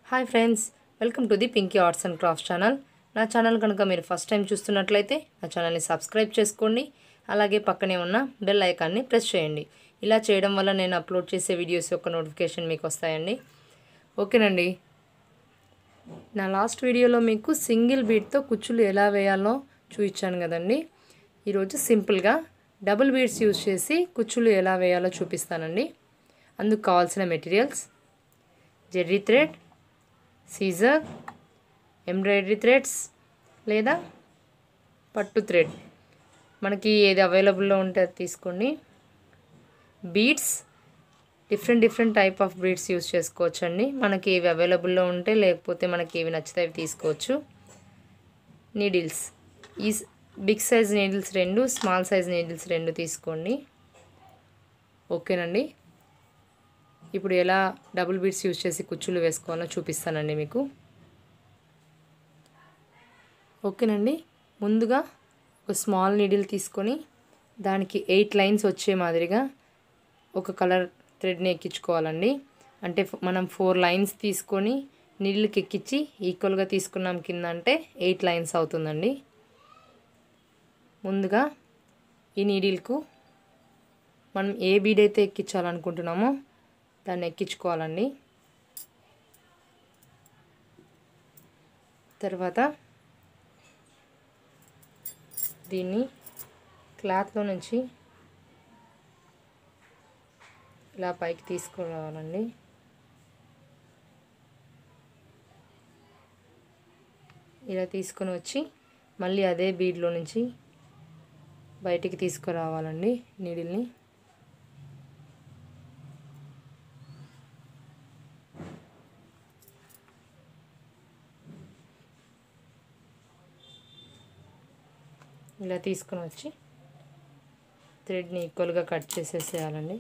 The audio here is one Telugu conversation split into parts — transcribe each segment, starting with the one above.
hi friends welcome to the Pinky arts and crafts channel నా ఛానల్ కనుక మీరు ఫస్ట్ టైం చూస్తున్నట్లయితే నా ఛానల్ని సబ్స్క్రైబ్ చేసుకోండి అలాగే పక్కనే ఉన్న బెల్ ఐకాన్ని ప్రెస్ చేయండి ఇలా చేయడం వల్ల నేను అప్లోడ్ చేసే వీడియోస్ యొక్క నోటిఫికేషన్ మీకు వస్తాయండి ఓకేనండి నా లాస్ట్ వీడియోలో మీకు సింగిల్ బీడ్తో కుచ్చులు ఎలా వేయాలో చూపించాను కదండి ఈరోజు సింపుల్గా డబుల్ బీడ్స్ యూజ్ చేసి కుచ్చులు ఎలా వేయాలో చూపిస్తానండి అందుకు కావాల్సిన materials zari thread scissor embroidery threads లేదా పట్టు థ్రెడ్ మనకి ఏది అవైలబుల్లో ఉంటే అది తీసుకోండి beads different different type of beads use చేసుకోవచ్చు అండి మనకి ఏవి అవైలబుల్లో ఉంటే లేకపోతే మనకి ఏవి నచ్చితే అవి తీసుకోవచ్చు నీడిల్స్ ఈ బిగ్ సైజ్ నీడిల్స్ రెండు స్మాల్ సైజ్ నీడిల్స్ రెండు తీసుకోండి ఓకేనండి ఇప్పుడు ఎలా డబుల్ బీడ్స్ యూజ్ చేసి కుచ్చులు వేసుకోవాలో చూపిస్తానండి మీకు ఓకేనండి ముందుగా ఒక స్మాల్ నీడిల్ తీసుకొని దానికి ఎయిట్ లైన్స్ వచ్చే మాదిరిగా ఒక కలర్ థ్రెడ్ని ఎక్కించుకోవాలండి అంటే మనం ఫోర్ లైన్స్ తీసుకొని నీళ్ళకి ఎక్కించి ఈక్వల్గా తీసుకున్నాం కింద అంటే ఎయిట్ లైన్స్ అవుతుందండి ముందుగా ఈ నీడిల్కు మనం ఏ బీడ్ అయితే ఎక్కించాలనుకుంటున్నామో దాన్ని ఎక్కించుకోవాలండి తర్వాత దీన్ని క్లాత్లో నుంచి ఇలా పైకి తీసుకురావాలండి ఇలా తీసుకొని వచ్చి మళ్ళీ అదే బీడ్లో నుంచి బయటికి తీసుకురావాలండి నీడిల్ని ఇలా తీసుకొని వచ్చి థ్రెడ్ని ఈక్వల్గా కట్ చేసేసేయాలండి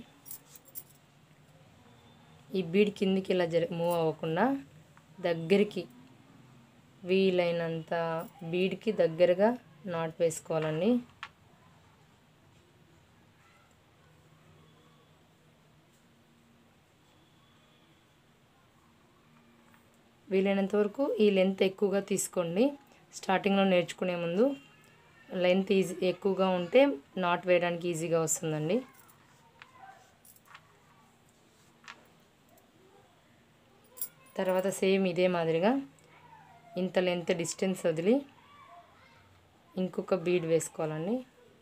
ఈ బీడ్ కిందికి ఇలా జరి మూవ్ అవ్వకుండా దగ్గరికి వీలైనంత బీడ్కి దగ్గరగా నాట్ వేసుకోవాలండి వీలైనంత వరకు ఈ లెంత్ ఎక్కువగా తీసుకోండి స్టార్టింగ్లో నేర్చుకునే ముందు లెంత్ ఈజీ ఎక్కువగా ఉంటే నాట్ వేయడానికి ఈజీగా వస్తుందండి తర్వాత సేమ్ ఇదే మాదిరిగా ఇంత లెంత్ డిస్టెన్స్ వదిలి ఇంకొక బీడ్ వేసుకోవాలండి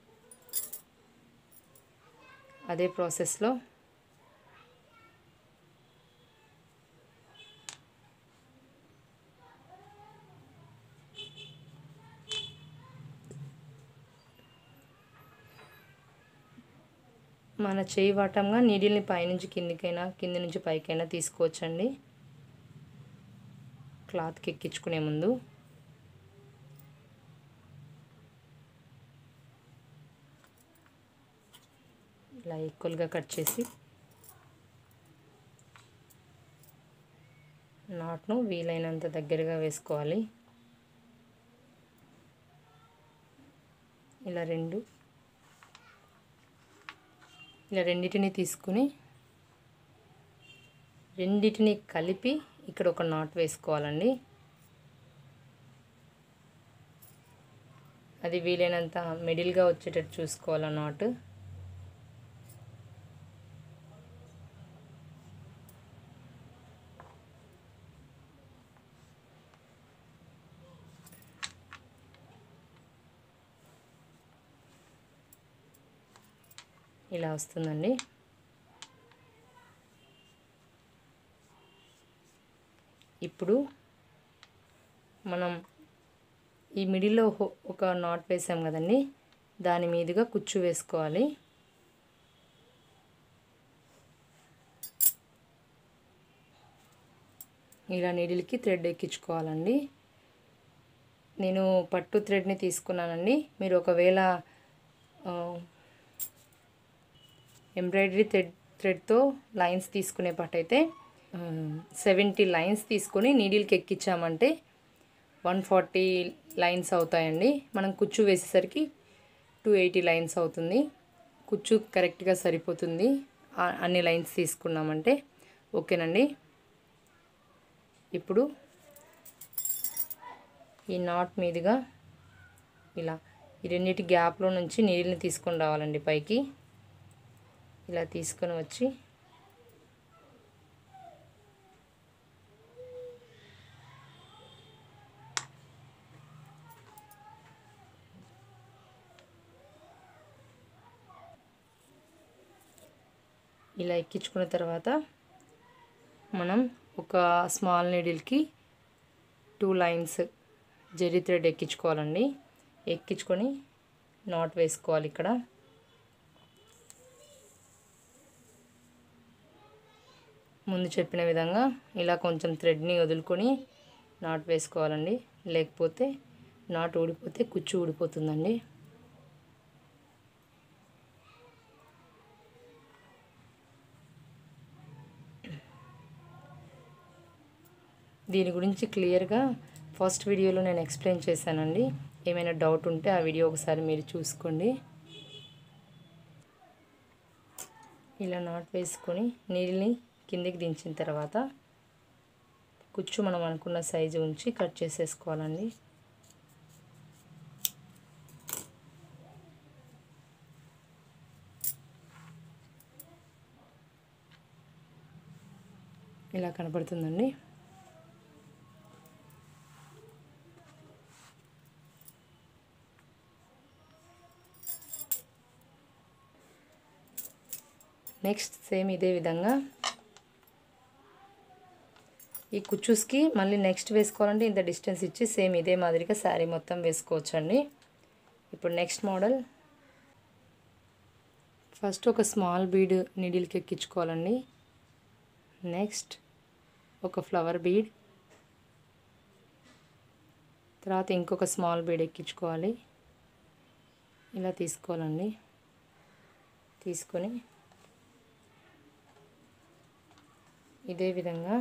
అదే ప్రాసెస్లో మన చేయి వాటంగా నీడిల్ని పైనుంచి కిందికైనా కింది నుంచి పైకైనా తీసుకోవచ్చండి క్లాత్కి ఎక్కించుకునే ముందు ఇలా ఈక్వల్గా కట్ చేసి నాట్ను వీలైనంత దగ్గరగా వేసుకోవాలి ఇలా రెండు ఇలా రెండింటిని తీసుకుని రెండింటిని కలిపి ఇక్కడ ఒక నాట్ వేసుకోవాలండి అది వీలైనంత మిడిల్గా వచ్చేటట్టు చూసుకోవాలి నాట్ ఇలా వస్తుందండి ఇప్పుడు మనం ఈ మిడిల్లో ఒక నాట్ వేసాం కదండి దాని మీదుగా కుచ్చు వేసుకోవాలి ఇలా నీడిల్కి థ్రెడ్ ఎక్కించుకోవాలండి నేను పట్టు థ్రెడ్ని తీసుకున్నానండి మీరు ఒకవేళ ఎంబ్రాయిడరీ థ్రెడ్ థ్రెడ్తో లైన్స్ తీసుకునే పట్టయితే సెవెంటీ లైన్స్ తీసుకొని నీడిల్కి ఎక్కించామంటే వన్ ఫార్టీ లైన్స్ అవుతాయండి మనం కుచ్చు వేసేసరికి టూ ఎయిటీ లైన్స్ అవుతుంది కుచ్చు కరెక్ట్గా సరిపోతుంది అన్ని లైన్స్ తీసుకున్నామంటే ఓకేనండి ఇప్పుడు ఈ నాట్ మీదుగా ఇలా ఈ రెండింటి గ్యాప్లో నుంచి నీళ్ళని తీసుకొని రావాలండి పైకి ఇలా తీసుకొని వచ్చి ఇలా ఎక్కించుకున్న తర్వాత మనం ఒక స్మాల్ నీడిల్కి టూ లైన్స్ జెరీ థ్రెడ్ ఎక్కించుకోవాలండి ఎక్కించుకొని నాట్ వేసుకోవాలి ఇక్కడ ముందు చెప్పిన విధంగా ఇలా కొంచెం థ్రెడ్ని వదులుకొని నాట్ వేసుకోవాలండి లేకపోతే నాట్ ఊడిపోతే కుచ్చు ఊడిపోతుందండి దీని గురించి క్లియర్గా ఫస్ట్ వీడియోలో నేను ఎక్స్ప్లెయిన్ చేశానండి ఏమైనా డౌట్ ఉంటే ఆ వీడియో ఒకసారి మీరు చూసుకోండి ఇలా నాట్ వేసుకొని నీళ్ళని కిందికి దించిన తర్వాత కుచ్చు మనం అనుకున్న సైజు ఉంచి కట్ చేసేసుకోవాలండి ఇలా కనపడుతుందండి నెక్స్ట్ సేమ్ ఇదే విధంగా ఈ కుచ్చూస్కి మళ్ళీ నెక్స్ట్ వేసుకోవాలంటే ఇంత డిస్టెన్స్ ఇచ్చి సేమ్ ఇదే మాదిరిగా శారీ మొత్తం వేసుకోవచ్చండి ఇప్పుడు నెక్స్ట్ మోడల్ ఫస్ట్ ఒక స్మాల్ బీడ్ నీడిల్కి ఎక్కించుకోవాలండి నెక్స్ట్ ఒక ఫ్లవర్ బీడ్ తర్వాత ఇంకొక స్మాల్ బీడ్ ఎక్కించుకోవాలి ఇలా తీసుకోవాలండి తీసుకొని ఇదే విధంగా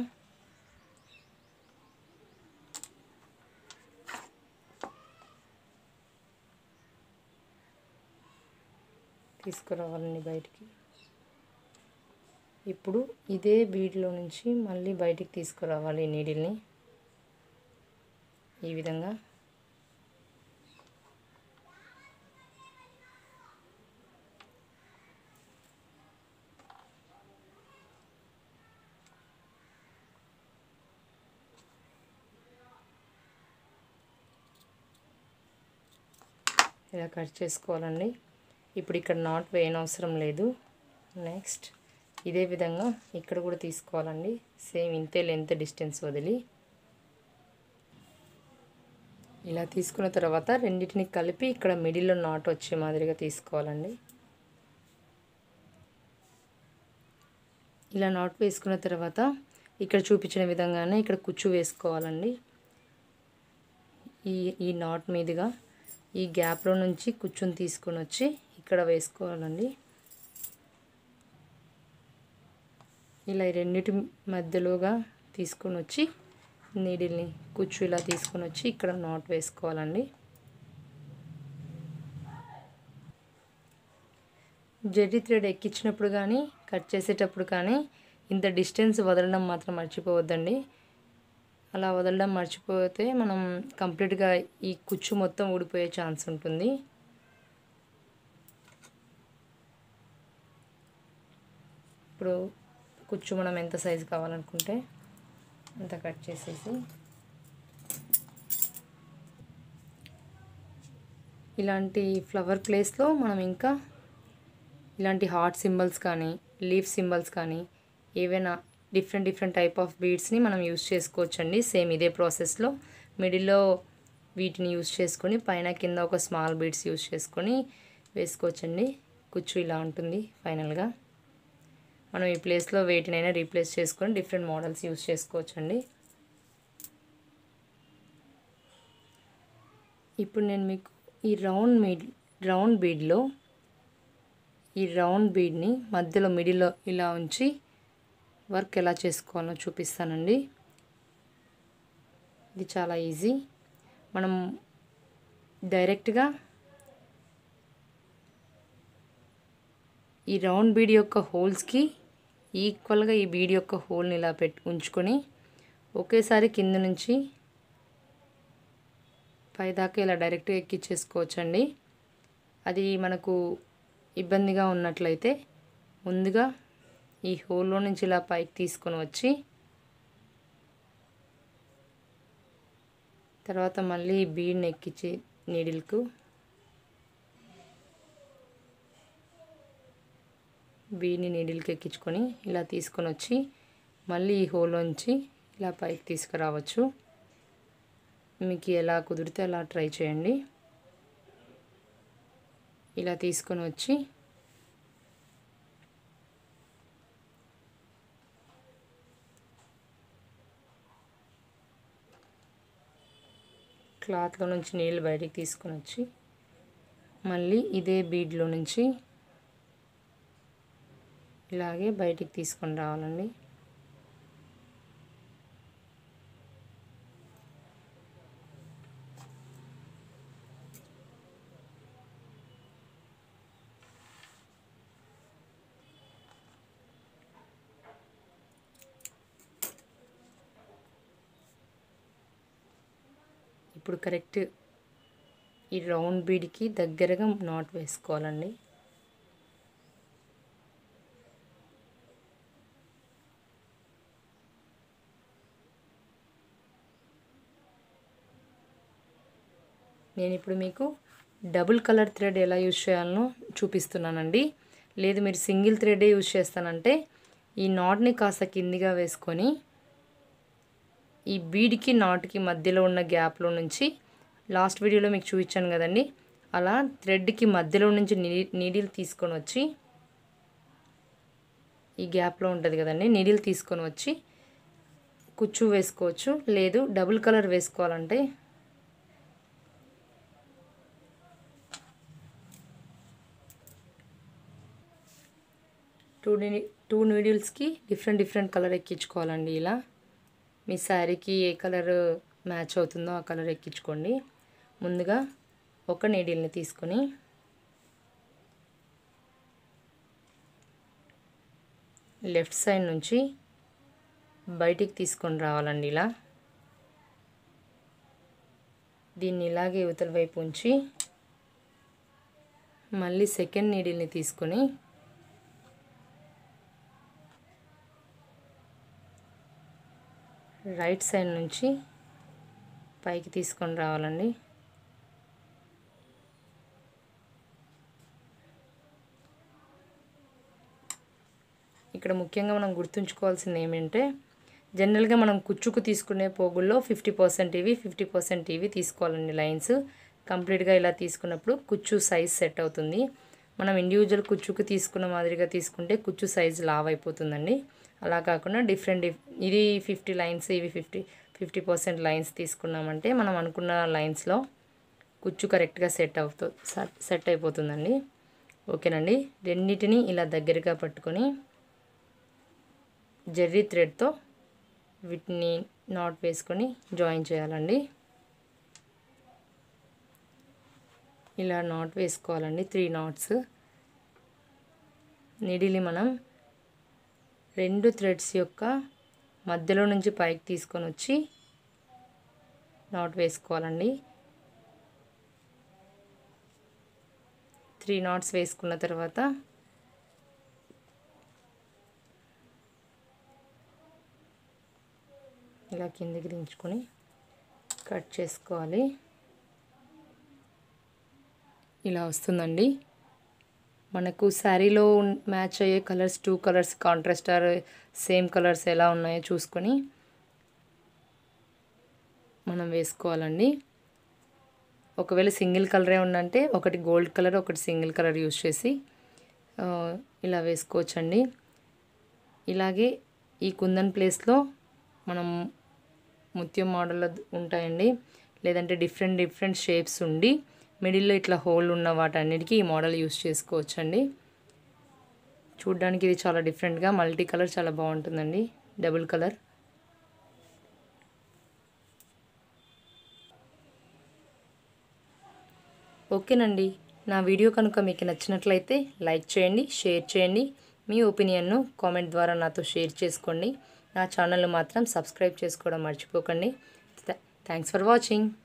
తీసుకురావాలండి బయటికి ఇప్పుడు ఇదే బీడ్లో నుంచి మళ్ళీ బయటికి తీసుకురావాలి నీడిల్ని ఈ విధంగా ఇలా కట్ చేసుకోవాలండి ఇప్పుడు ఇక్కడ నాట్ వేయనవసరం లేదు నెక్స్ట్ ఇదే విధంగా ఇక్కడ కూడా తీసుకోవాలండి సేమ్ ఇంతే లెంత్ డిస్టెన్స్ వదిలి ఇలా తీసుకున్న తర్వాత రెండింటిని కలిపి ఇక్కడ మిడిల్లో నాట్ వచ్చే మాదిరిగా తీసుకోవాలండి ఇలా నాట్ వేసుకున్న తర్వాత ఇక్కడ చూపించిన విధంగానే ఇక్కడ కుచ్చు వేసుకోవాలండి ఈ ఈ నాట్ మీదుగా ఈ గ్యాప్లో నుంచి కుచ్చుని తీసుకొని వచ్చి ఇక్కడ వేసుకోవాలండి ఇలా ఈ రెండిటి మధ్యలోగా తీసుకొని వచ్చి నీడిల్ని కుచ్చు ఇలా తీసుకొని వచ్చి ఇక్కడ నాట్ వేసుకోవాలండి జెర్రీ థ్రెడ్ ఎక్కించినప్పుడు కానీ కట్ చేసేటప్పుడు కానీ ఇంత డిస్టెన్స్ వదలడం మాత్రం మర్చిపోవద్దండి అలా వదలడం మర్చిపోతే మనం కంప్లీట్గా ఈ కుచ్చు మొత్తం ఊడిపోయే ఛాన్స్ ఉంటుంది ఇప్పుడు కుచ్చు మనం ఎంత సైజు కావాలనుకుంటే అంత కట్ చేసేసి ఇలాంటి ఫ్లవర్ ప్లేస్లో మనం ఇంకా ఇలాంటి హార్ట్ సింబల్స్ కానీ లీఫ్ సింబల్స్ కానీ ఏవైనా డిఫరెంట్ డిఫరెంట్ టైప్ ఆఫ్ బీడ్స్ని మనం యూస్ చేసుకోవచ్చండి సేమ్ ఇదే ప్రాసెస్లో మిడిల్లో వీటిని యూస్ చేసుకొని పైన కింద ఒక స్మాల్ బీడ్స్ యూస్ చేసుకొని వేసుకోవచ్చండి కుచ్చు ఇలా ఉంటుంది ఫైనల్గా మనం ఈ ప్లేస్లో వేటినైనా రీప్లేస్ చేసుకొని డిఫరెంట్ మోడల్స్ యూస్ చేసుకోవచ్చండి ఇప్పుడు నేను మీకు ఈ రౌండ్ మిడ్ రౌండ్ బీడ్లో ఈ రౌండ్ బీడ్ని మధ్యలో మిడిల్లో ఇలా ఉంచి వర్క్ ఎలా చేసుకోవాలో చూపిస్తానండి ఇది చాలా ఈజీ మనం డైరెక్ట్గా ఈ రౌండ్ బీడ్ యొక్క హోల్స్కి ఈక్వల్గా ఈ బీడ్ యొక్క హోల్ని ఇలా పెట్టి ఉంచుకొని ఒకేసారి కింద నుంచి పైదాకా ఇలా డైరెక్ట్గా ఎక్కించేసుకోవచ్చండి అది మనకు ఇబ్బందిగా ఉన్నట్లయితే ముందుగా ఈ హోల్లో నుంచి ఇలా పైకి తీసుకొని వచ్చి తర్వాత మళ్ళీ ఈ బీడ్ని ఎక్కించి నీడిల్కు బీడ్ని నీడిల్కి ఎక్కించుకొని ఇలా తీసుకొని వచ్చి మళ్ళీ ఈ హోల్లోంచి ఇలా పైకి తీసుకురావచ్చు మీకు ఎలా కుదిరితే అలా ట్రై చేయండి ఇలా తీసుకొని వచ్చి క్లాత్లో నుంచి నీళ్ళు బయటికి తీసుకొని వచ్చి మళ్ళీ ఇదే బీడ్లో నుంచి ఇలాగే బయటికి తీసుకొని రావాలండి ఇప్పుడు కరెక్ట్ ఈ రౌండ్ బీడ్కి దగ్గరగా నాట్ వేసుకోవాలండి నేను ఇప్పుడు మీకు డబుల్ కలర్ థ్రెడ్ ఎలా యూజ్ చేయాలనో చూపిస్తున్నానండి లేదు మీరు సింగిల్ థ్రెడే యూజ్ చేస్తానంటే ఈ నాట్ని కాస్త కిందిగా వేసుకొని ఈ బీడ్కి నాట్కి మధ్యలో ఉన్న గ్యాప్లో నుంచి లాస్ట్ వీడియోలో మీకు చూపించాను కదండి అలా థ్రెడ్కి మధ్యలో నుంచి నీడిల్ తీసుకొని వచ్చి ఈ గ్యాప్లో ఉంటుంది కదండి నీడిల్ తీసుకొని వచ్చి కుచ్చు వేసుకోవచ్చు లేదు డబుల్ కలర్ వేసుకోవాలంటే టూ టూ నీడిల్స్కి డిఫరెంట్ డిఫరెంట్ కలర్ ఎక్కించుకోవాలండి ఇలా మీ శారీకి ఏ కలర్ మ్యాచ్ అవుతుందో ఆ కలర్ ఎక్కించుకోండి ముందుగా ఒక నీడిల్ని తీసుకొని లెఫ్ట్ సైడ్ నుంచి బయటికి తీసుకొని రావాలండి ఇలా దీన్ని ఇలాగే యువతల వైపు ఉంచి మళ్ళీ సెకండ్ నీడిల్ని తీసుకొని రైట్ సైడ్ నుంచి పైకి తీసుకొని రావాలండి ఇక్కడ ముఖ్యంగా మనం గుర్తుంచుకోవాల్సింది ఏమంటే జనరల్గా మనం కుచ్చుకు తీసుకునే పోగుల్లో ఫిఫ్టీ పర్సెంట్ ఇవి ఫిఫ్టీ పర్సెంట్ ఇవి తీసుకోవాలండి లైన్స్ కంప్లీట్గా ఇలా తీసుకున్నప్పుడు కుచ్చు సైజ్ సెట్ అవుతుంది మనం ఇండివిజువల్ కుచ్చుకు తీసుకున్న మాదిరిగా తీసుకుంటే కుచ్చు సైజ్ లావ్ అయిపోతుందండి అలా కాకుండా డిఫరెంట్ ఇది ఫిఫ్టీ లైన్స్ ఇవి ఫిఫ్టీ ఫిఫ్టీ పర్సెంట్ లైన్స్ తీసుకున్నామంటే మనం అనుకున్న లైన్స్లో కుచ్చు కరెక్ట్గా సెట్ అవుతూ సెట్ అయిపోతుందండి ఓకేనండి రెండింటిని ఇలా దగ్గరగా పట్టుకొని జెర్రీ థ్రెడ్తో వీటిని నాట్ వేసుకొని జాయిన్ చేయాలండి ఇలా నాట్ వేసుకోవాలండి త్రీ నాట్స్ నిడిలి మనం రెండు థ్రెడ్స్ యొక్క మధ్యలో నుంచి పైకి తీసుకొని వచ్చి నాట్ వేసుకోవాలండి త్రీ నాట్స్ వేసుకున్న తర్వాత ఇలా కిందికి దించుకొని కట్ చేసుకోవాలి ఇలా వస్తుందండి మనకు శారీలో మ్యాచ్ అయ్యే colours two colours contrast or same colours ఎలా ఉన్నాయో చూసుకొని మనం వేసుకోవాలండి ఒకవేళ సింగిల్ కలరే ఉందంటే ఒకటి గోల్డ్ కలర్ ఒకటి సింగిల్ కలర్ యూస్ చేసి ఇలా వేసుకోవచ్చండి ఇలాగే ఈ కుందన్ ప్లేస్లో మనం ముత్యం మోడల్ ఉంటాయండి లేదంటే డిఫరెంట్ డిఫరెంట్ షేప్స్ ఉండి మిడిల్లో ఇట్లా హోల్ ఉన్న వాటన్నిటికీ ఈ మోడల్ యూస్ చేసుకోవచ్చండి చూడ్డానికి ఇది చాలా డిఫరెంట్గా మల్టీ కలర్ చాలా బాగుంటుందండి డబుల్ కలర్ ఓకేనండి నా వీడియో కనుక మీకు నచ్చినట్లయితే లైక్ చేయండి షేర్ చేయండి మీ ఒపీనియన్ను కామెంట్ ద్వారా నాతో షేర్ చేసుకోండి నా ఛానల్ మాత్రం సబ్స్క్రైబ్ చేసుకోవడం మర్చిపోకండి థ్యాంక్స్ ఫర్ వాచింగ్